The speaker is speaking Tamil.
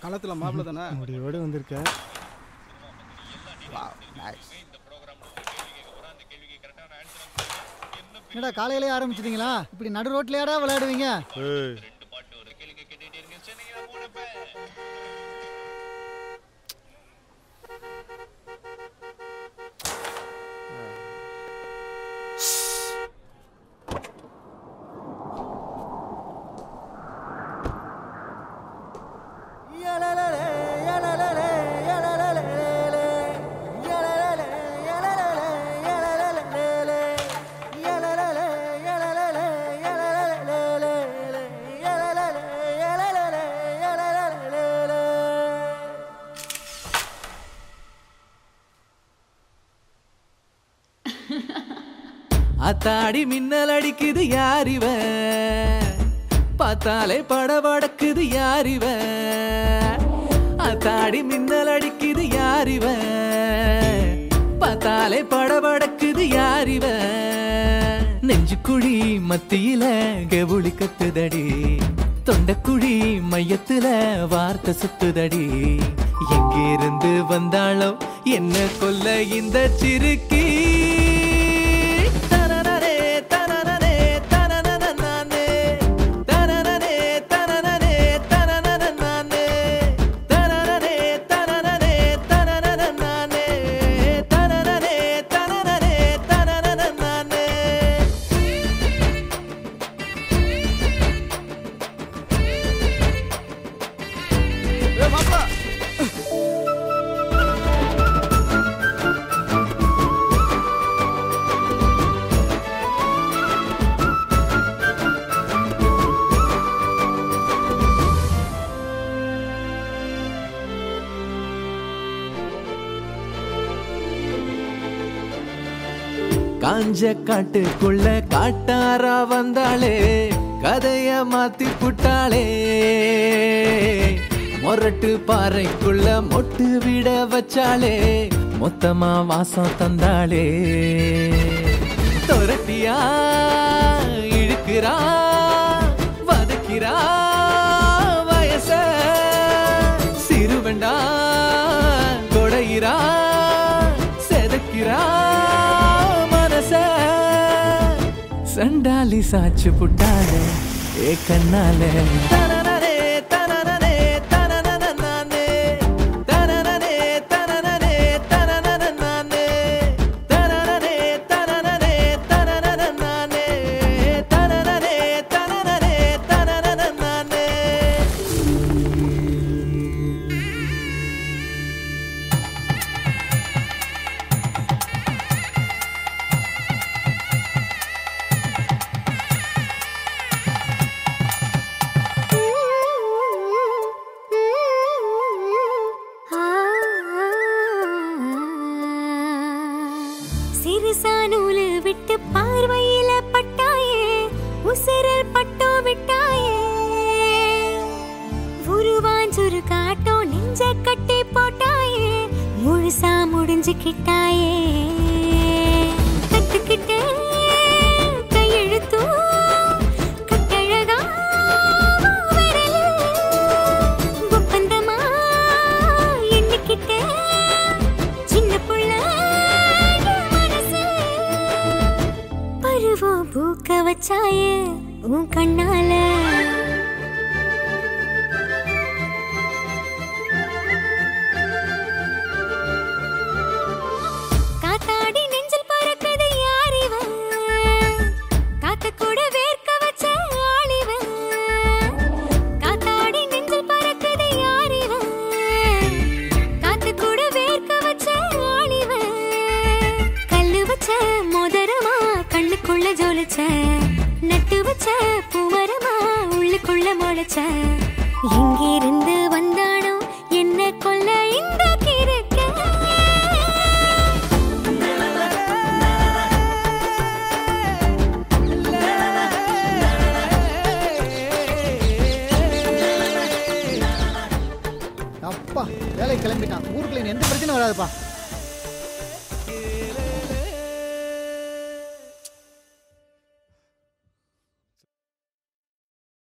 களத்தில் மாப்பிள்ள தானே முடிவோடு வந்திருக்க என்னடா காலையிலே ஆரம்பிச்சிட்டீங்களா இப்படி நடு ரோட்லயாடா விளையாடுவீங்க ஏய் அத்தாடி மின்னல் அடிக்குது யார் இவ பார்த்தாலே படபடக்குது யார் இவ அத்தாடி மின்னல் அடிக்குது யார் இவ பார்த்தாலே படபடக்குது யார் இவ நெஞ்சுக்குழி மத்தியில கெவுளி கத்துதடி தொண்டக்குழி மையத்துல வார்த்தை சுத்துதடி எங்கிருந்து வந்தாளோ என்ன கொல்ல இந்த சிறுக்கி தனனனே, தனனனே, தனனனனானே. தனனனே, தனனனே, தனனனனானே. தனனனே, தனனனே, தனனனனானே. தனனனே, தனனனே, தனனனனானே. ஏ மாப்பிள்ள காஞ்ச காட்டுக்குள்ள காட்டாரா வந்தாளே கதைய மாத்தி புட்டாளே மொரட்டு பாறைக்குள்ள மொட்டு விட வச்சாளே மொத்தமா வாசம் தந்தாளே தொரட்டியா இழுக்கிறா வதக்கிறா வயச சிறுவண்டா கொடையிறா செதுக்கிறா மனச சண்டாலி சாச்சு புட்டாளே ஏ கண்ணாலே தனனனே, தனனனே, தனனனனானே. தனனனே, தனனனே, தனனனனானே. தனனனே, தனனனே, தனனனனானே. தனனனே, தனனனே, தனனனனானே. சிறுசா நூலு விட்டு பார்வையில பட்டாயே உசிரல் பட்டோ விட்டாயே உருவாஞ்சுரு காட்டோ நெஞ்ச கட்டி போட்டாயே முழுசா முடிஞ்சுக்கிட்டாயே கட்டுக்கிட்டே கையெழுத்தோ கட்டழகா விரலு ஒப்பந்தமா எண்ணிக்கிட்டே சின்ன புள்ள மனசு பருவம் பூக்க வச்சாயே உன் கண்ணால காத்தாடி நெஞ்சில் பறக்குது யார் இவன் காத்த கூட வேர்க்க வச்ச ஆளிவன் காத்தாடி நெஞ்சில் பறக்குது யார் இவன் காத்து கூட வேர்க்க வச்ச ஆளிவன் கல்லு வச்ச மோதிரமா கண்ணுக்குள்ள ஜொலிச்ச நட்டு வச்ச பூமரமா உள்ளுக்குள்ள முளைச்ச எங்கிருந்து வந்தானோ என்ன கொல்ல இந்த கிறுக்க அப்பா வேலை கிளம்பிட்டான் ஊருக்குள்ள இனி எந்த பிரச்சனையும் வராதுப்பா